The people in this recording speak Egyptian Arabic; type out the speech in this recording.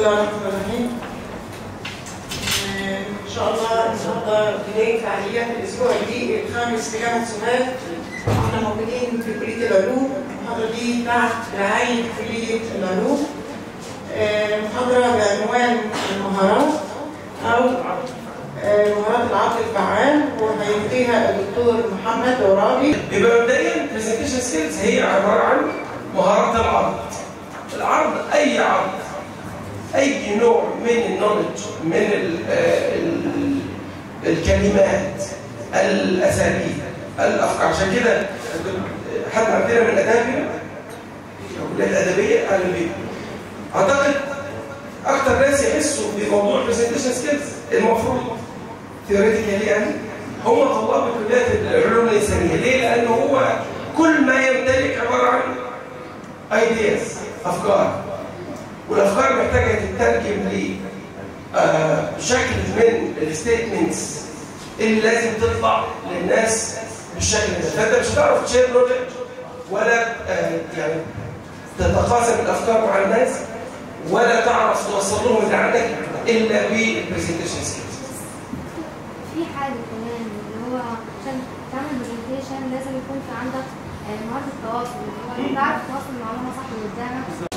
الله الرحمن الرحيم آه، ان شاء الله النهارده بدايه فعاليات الاسبوع الجديد الخامس في جامعه سوهاج احنا موجودين في كليه العلوم المحاضره دي تحت رعايه كليه العلوم آه، محاضره بعنوان المهارات او آه، مهارات العقل الفعال وهيلقيها الدكتور محمد ورابي يبقى مبدئيا برزنتيشن سكيلز هي عباره عن مهارات العرض العرض اي عرض اي نوع من النولج من ال ال الكلمات الاساليب الافكار عشان كده حد عندنا من الاداب الكليه الادبيه اهلا بيكم اعتقد اكتر ناس يحسوا بموضوع برزنتيشن سكيلز المفروض ثيوريتيكالي يعني هم طلاب كليات العلوم الانسانيه ليه؟ لانه هو كل ما يمتلك عباره عن ايدياز افكار والافكار محتاجه تترجم ل آه، شكل من الستيتمنتس اللي لازم تطلع للناس بالشكل ده فانت مش هتعرف تشير نولج ولا آه، يعني تتقاسم الافكار مع الناس ولا تعرف توصل لهم اللي عندك الا بالبرزنتيشن سكيلز في حاجة كمان اللي هو عشان تعمل برزنتيشن لازم يكون في عندك آه، مهارة التواصل اللي هو تعرف تتواصل مع المعلومة صح اللي قدامك